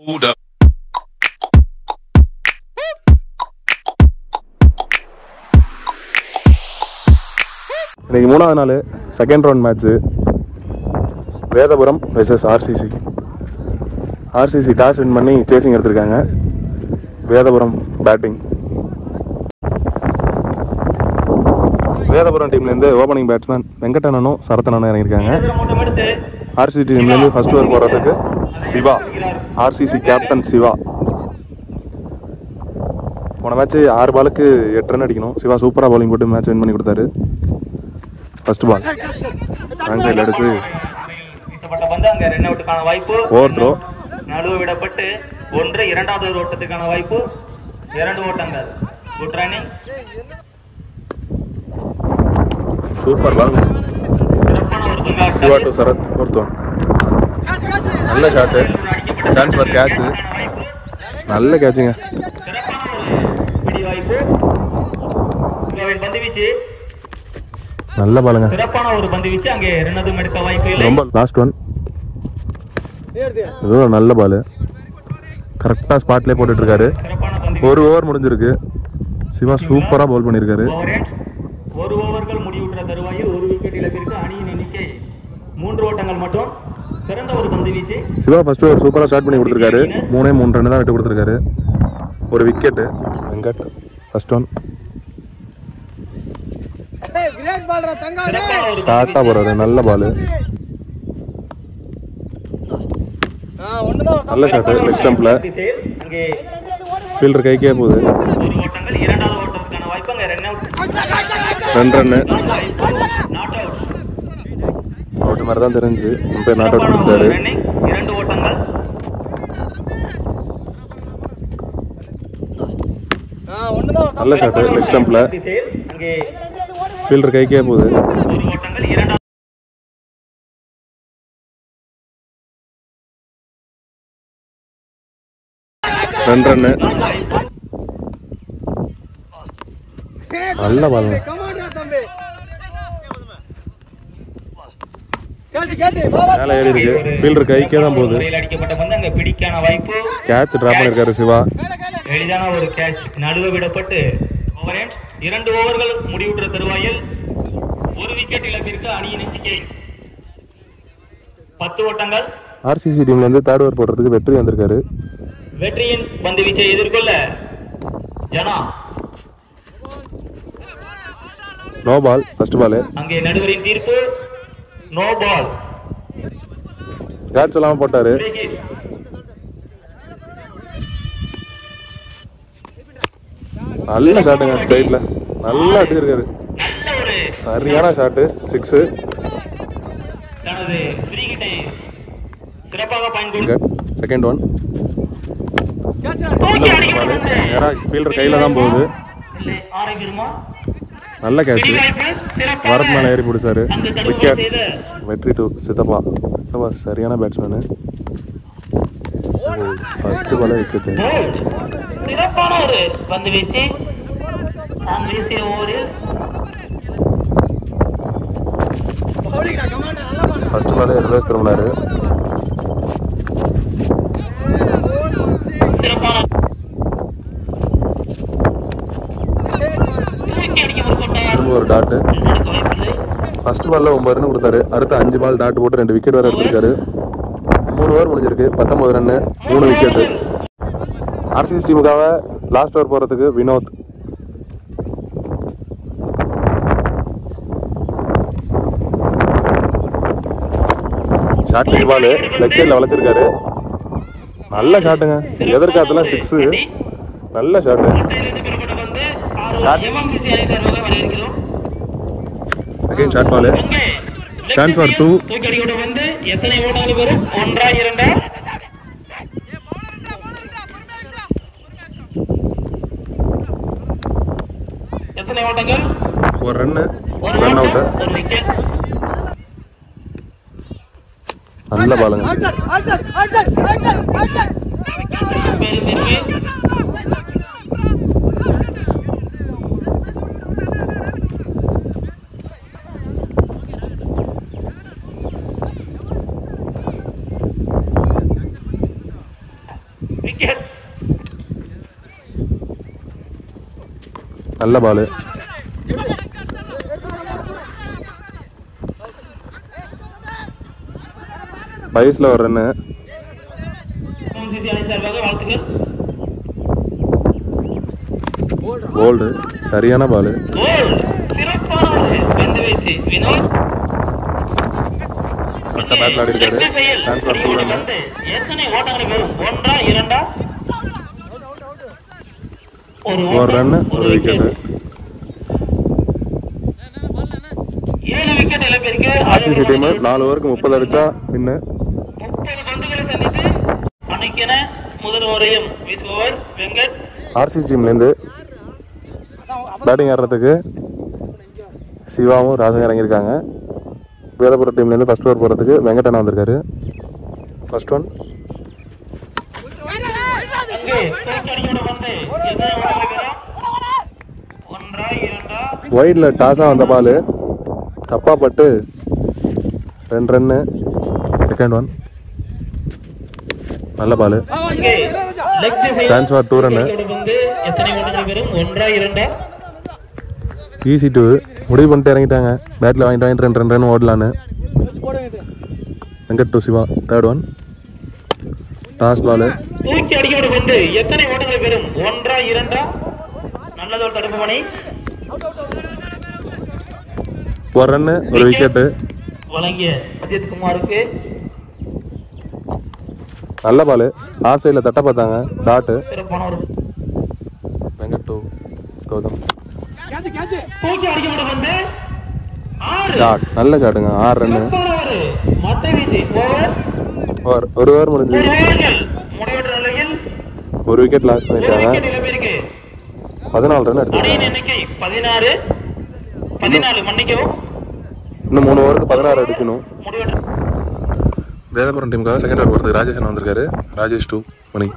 Hold up. இன்னைக்கு மூணாவது நாள் second round match Vedapuram versus RCC RCC toss win பண்ணி சேசிங் எடுத்திருக்காங்க வேதபுரம் பேட்டிங் வேதபுரம் டீம்லேருந்து ஓப்பனிங் பேட்ஸ்மேன் வெங்கடனனும் சரத்தனனும் இறங்கியிருக்காங்க ஆர்சிசி டீம்லேருந்து ஃபர்ஸ்ட் ஓவர் போடுறதுக்கு சிவா ஆர்சிசி கேப்டன் சிவா போன மேட்ச் ஆறு பாலுக்கு எட்டு ரன் அடிக்கணும் சிவா சூப்பராக bowling போட்டு மேட்ச் வின் பண்ணி கொடுத்தாரு ஃபர்ஸ்ட் பால் பேக் சைடில் அடிச்சு வீசப்பட்ட பந்து அங்க ரன் அவுட்டுக்கான வாய்ப்பு ஓவர் த்ரோ நடுவு விடப்பட்டு ஒன்று இரண்டாவது ஒரு ஓட்டத்துக்கான வாய்ப்பு இரண்டு ஓட்டங்கள் குட் ரன்னிங் சூப்பர் பால் சிறப்பான ஒரு பந்தாட்டம். சிவா டு சரத் ஒருத்தவன் நல்ல ஷாட்டு சான்ஸ் ஃபார் கேட்ச் நல்ல கேட்சுங்க சிறப்பான ஒரு பிடி வாய்ப்பு இவரின் பந்து வீச்சு நல்ல பாலுங்க சிறப்பான ஒரு பந்து வீச்சு அங்கே ரெண்டதும் எடுக்க வாய்ப்பு இல்லை ரொம்ப லாஸ்ட் ஒன் ஏதோ ஒரு நல்ல பால் கரெக்டாக ஸ்பாட்லேயே போட்டுட்டு இருக்காரு சிறப்பான பந்து ஒரு ஓவர் முடிஞ்சிருக்கு சிவா சூப்பராக பவுல் பண்ணியிருக்காரு ஓவர் எண்ட். ஒரு ஓவர்கள் முடிவுற்ற தருவாயில் ஒரு விக்கெட் இழப்பிற்கு அணியின் எண்ணிக்கை மூன்று ஓட்டங்கள் மட்டும் சிறந்த ஒரு பந்து வீச்சு சிவா ஃபர்ஸ்ட் ஓவர் சூப்பராக ஸ்டார்ட் பண்ணி கொடுத்துருக்காரு மூணே மூணு ரன் தான் விட்டு கொடுத்துருக்காரு ஒரு விக்கெட்டு வெங்கட் ஃபர்ஸ்ட் ஒன் சிறப்பான ஒரு ஷார்ட்டாக போகிறாரு நல்ல பால் நல்ல ஷாட்டு லெக் ஸ்டம்பில் திசையில் அங்கே ஃபீல்டர் கைக்கே போகுது ஒரு ஓட்டங்கள் இரண்டாவது ஓட்டத்துக்கான வாய்ப்பு அங்கே ரன் அவுட் ரெண்டு ரன்னு நாட் அவுட் அவுட் மாதிரி தான் தெரிஞ்சு பேர் நாட் அவுட் கொடுத்தாரு ரன்னிங் இரண்டு ஓட்டங்கள் நல்ல ஷாட்டு லெக் ஸ்டம்பில் திசையில் அங்கே ஃபீல்டர் கைக்கே போகுது ஒரு ஓட்டங்கள் இரண்டாவது ரெண்டு ரன்னு நல்ல பாலுங்க மேலே ஏறி இருக்கு ஃபீல்டர் கைக்கே தான் போகுது முறையில் அடிக்கப்பட்ட பந்து அங்கே பிடிக்கான வாய்ப்பு கேட்ச் ட்ராப் பண்ணியிருக்காரு சிவா எளிதான ஒரு கேட்ச் நடுவே விடப்பட்டு ஓவர் எண்ட் இரண்டு ஓவர்கள் முடிவுற்ற தருவாயில் ஒரு விக்கெட் இழப்பிற்கு அணியின் எண்ணிக்கை பத்து ஓட்டங்கள் ஆர்சிசி டீம்லேருந்து தேர்ட் ஓவர் போடுறதுக்கு வெற்றி வந்திருக்காரு வெற்றியின் பந்து வீச்சை எதிர்கொள்ள ஜனா நோ பால் ஃபர்ஸ்ட் பால் அங்கே நடுவரின் தீர்ப்பு நோ பால் கேட்ச் சொல்லாமல் போட்டாரு நல்ல ஷாட்டுங்க ஸ்ட்ரைட்டில் நல்லா அடிச்சிருக்காரு நல்ல ஒரு சரியான ஷாட்டு சிக்ஸு தனது ஃப்ரீ கிட்டை சிறப்பாக பயன்படுத்தி செகண்ட் ஒன் தூக்கி அடிக்கப்பட்டது நேராக ஃபீல்டர் கையில் தான் போகுது இல்லை, ஆரோக்கியமா நல்ல கேட்ச் பிடி வாய்ப்பு சிறப்பாக வரத் மேலே ஏறி பிடிச்சாரு அங்கு தடுமாறு விக்கெட் செய்த வெற்றி டு சித்தப்பா சித்தப்பா சரியான பேட்ஸ்மேனு ஃபர்ஸ்ட் பாலே விக்கெட்டு போல்ட். சிறப்பான ஒரு பந்து வீச்சு தான் வீசிய ஓவரில் ஃபர்ஸ்ட் பாலே ரிவர்ஸ் திரும்பினாரு சிறப்பான தூக்கி அடிக்க முற்பட்டார் திரும்ப ஒரு டாட்டு நடக்க வாய்ப்பில்லை ஃபர்ஸ்ட் பால்ல ஒன்பது ரன் கொடுத்தாரு அடுத்த அஞ்சு பால் டாட் போட்டு ரெண்டு விக்கெட் வேற எடுத்திருக்காரு மூணு ஓவர் முடிஞ்சிருக்கு பத்தொன்பது ரன்னு மூணு விக்கெட்டு ஆர்சிஎஸ் டீமுக்காக லாஸ்ட் ஓவர் போறதுக்கு Vinod short leg ball leg சைடில் வளைச்சிருக்காரு நல்ல ஷாட்டுங்க எதிர்காத்துல சிக்ஸு நல்ல ஷாட்டு பட்டையிலிருந்து பெறப்பட்ட பந்து ஆறு எம்எம்சிசி அணி சார்பாக வரவேற்கிறோம் அகைன் ஷார்ட் பால் அங்கே Chance for two. தூக்கி அடிக்கப்பட்ட பந்து எத்தனை ஓட்டங்கள் வரும் ஒன்றா இரண்டா எத்தனை ஓட்டங்கள் ஒரு ரன்னு ஒரு ரன் அவுட்டு ஓட்டம் ஒரு விக்கெட் நல்ல பாலுங்க பேரு திரும்பி விக்கெட் நல்ல பால் வயசில் ஒரு ரன்னு எம்சிசி அணி சார்பாக வாழ்த்துக்கள் கோல்டு சரியான பால் கோல் சிறப்பான ஒரு பந்து வீச்சு வினோத் பட்ட பேட்டில் ஆடி இருக்காரு லெஃப்ட் சைடில் சான்ஸ் ஃபார் டூ அடிக்கடி ரன்னு பந்து. எத்தனை ஓட்டங்களை பெறும் ஒன்றா இரண்டா ஒரு ஒரு ஓட்டம், ரன்னு ஒரு wicket. விக்கெட்டு ஏழு விக்கெட் இழப்பிற்கு ஆர்சிசி டீம் நாலு ஓவருக்கு முப்பது அடிச்சா வின்னு முப்பது பந்துகளை சந்தித்து அன்னைக்கென முதல் ஓரையும் வீசுபவர் வெங்கட் ஆர்சிசி டீம்லேருந்து பேட்டிங் ஆடுறதுக்கு சிவாவும் ராஜா இறங்கியிருக்காங்க வேதபுரம் டீம்லேருந்து ஃபர்ஸ்ட் ஓவர் போகிறதுக்கு வெங்கடண்ணா வந்திருக்காரு ஃபர்ஸ்ட் ஒன் அங்கே தோற்கடியோட வந்து எத்தனை ஓட்டங்களை பெறும் ஒன்றா இரண்டா ஒயிடில் டாஸாக வந்த பால் தப்பாக பட்டு ரெண்டு ரன்னு செகண்ட் ஒன் நல்ல பால் அங்கே லெக் திசையில் Chance for two run. தோற்கடியோட வந்து எத்தனை ஓட்டங்களை பெறும் ஒன்றா இரண்டா ஈஸி டூ முடிவு பண்ணிட்டு இறங்கிட்டாங்க பேட்டில் வாங்கிட்டு வாங்கிட்டு ரெண்டு ரெண்டு ரன் ஓடலான்னு Venkat to Siva third one toss ball தூக்கி அடிக்கப்பட வந்து எத்தனை ஓட்டங்களை பெறும் ஒன்றா இரண்டா நல்லதொரு தடுப்பு பணி ஒரு ரன்னு ஒரு விக்கெட்டு வழங்கிய அஜித் குமாருக்கு நல்ல பால் ஆஃப் சைடில் தட்ட பார்த்தாங்க டாட்டு சிறப்பான ஒரு வெங்கட் டூ கௌதம் தூக்கி அடிக்கப்பட வந்து ஆறு ஷாட் நல்ல ஷாட்டுங்க ஆறு ரன்னு சிறப்பான ஒரு மத்த வீச்சு ஓவர் ஓவர் ஒரு ஓவர் முடிஞ்சு ஒரு ஓவர்கள் முடிவற்ற நிலையில் ஒரு விக்கெட் லாஸ் ஒரு பண்ணிட்டாங்க விக்கெட் இழப்பிற்கு பதினாலு ரன் அணியின் அடிச்சிருக்காங்க எண்ணிக்கை பதினாறு பதினாலு மன்னிக்கவும் இன்னும் மூணு ஓவருக்கு பதினாறு அடிக்கணும் முடிவற்ற வேதபுரம் டீமுக்காக செகண்ட் ஓவர் போகிறது ராஜேஷ் அண்ணா வந்திருக்காரு Rajesh to Mani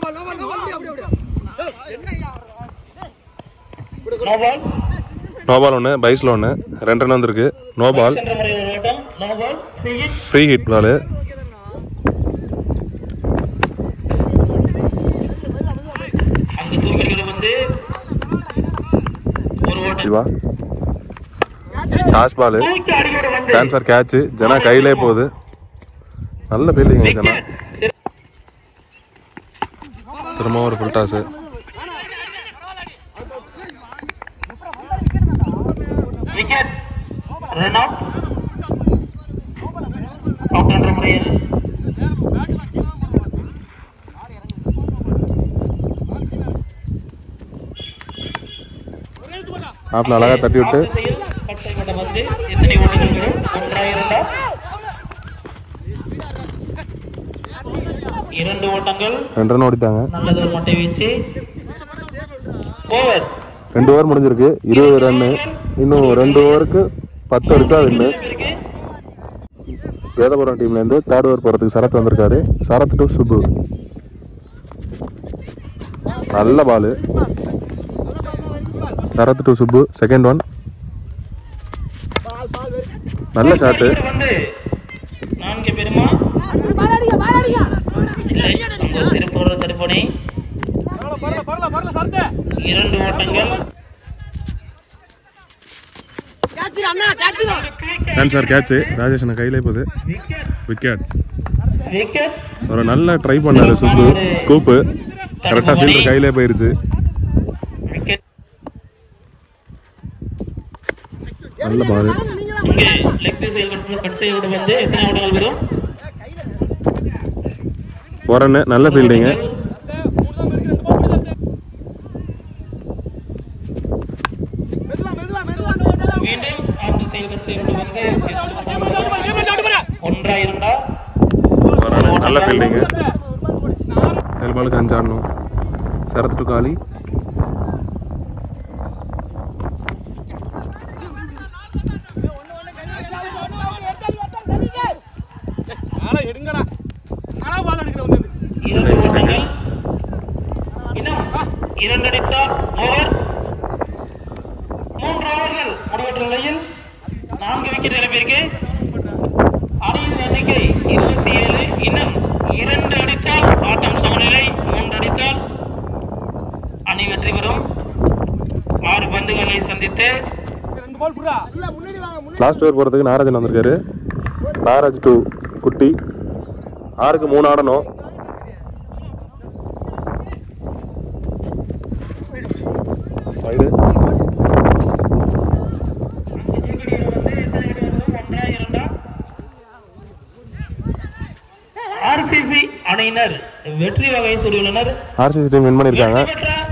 no ball no ball ஒன்று பைஸில் ஒன்று ரெண்டு ரன் வந்திருக்கு நோ பால் சென்ற முறை ஒரு ஓட்டம் no ball free hit free hit ball அங்கு தூக்கி அடிக்கப்பட வந்து ஒரு ஓட்டம் சிவா டாஸ் பால் தூக்கி அடிக்கப்பட வந்து சான்ஸ் ஃபார் கேட்ச் ஜனா கையிலே போகுது நல்ல ஃபீல்டிங் ஜனா விக்கெட் திரும்ப ஒரு full toss wicket run out out என்ற முறையில் ஆஃப்ல அழகாக தட்டி விட்டு ஆஃப் திசையில் கட் செய்யப்பட்ட பந்து எத்தனை ஓட்டங்கள் வரும் ஒன்றா இரண்டா இரண்டு ஓட்டங்கள் ரெண்டு ரன் ஓடிட்டாங்க நல்லது ஒரு மட்டை வீச்சு ஓவர் ரெண்டு ஓவர் முடிஞ்சிருக்கு இருபது ரன்னு இன்னும் ரெண்டு ஓவருக்கு பத்து அடிச்சா வின்னு இருக்கு வேதபுரம் டீம்லேருந்து தேர்ட் ஓவர் போகிறதுக்கு சரத் வந்திருக்காரு சரத் டு சுப்பு நல்ல ball Sarath to Subbu second one நல்ல ஷாட்டு வந்து நான்கு பெருமா இல்லை அங்கு சிறப்பு ஒரு தடுப்பணை இரண்டு ஓட்டங்கள் சான்ஸ் சார் கேட்ச் ராஜேஷ் அண்ணா கையிலே போகுது விக்கெட் விக்கெட் ஒரு நல்ல ட்ரை பண்ணாரு சுப்பு ஸ்கூப்பு கரெக்டாக ஃபீல்டர் கையிலே போயிருச்சு விக்கெட் நல்ல பால் இங்கே லெக் திசையில் கட் கட் செய்யப்பட்டு வந்து எத்தனை ஓட்டங்கள் வரும் ஒரு ரன்னு நல்ல ஃபீல்டிங்கு மீண்டும் ஆஃப் திசையில் கட் செய்யப்பட்டு வந்து ஒன்றா இரண்டா ஒரு ரன்னு நல்ல ஃபீல்டிங்கு ஏழு பாலுக்கு அஞ்சு ஆடணும் சரத் டு காலி இரண்டு ஓட்டங்கள் இன்னும் இரண்டு அடித்தால் ஓவர் மூன்று ஓவர்கள் முடிவற்ற நிலையில் நான்கு விக்கெட் இழப்பிற்கு அணியின் எண்ணிக்கை இருபத்தி ஏழு இன்னும் இரண்டு அடித்தால் ஆட்டம் சமநிலை மூன்று லாஸ்ட் ஓவர் போகிறதுக்கு நாகராஜன் வந்திருக்காரு நாகராஜ் டூ குட்டி ஆறுக்கு மூணு ஆடணும் Wide. ஆர்சிசி அணியினர் வெற்றி வகை சூடியுள்ளனர் ஆர்சிசி டீம் வின் பண்ணியிருக்காங்க வெற்றி பெற்ற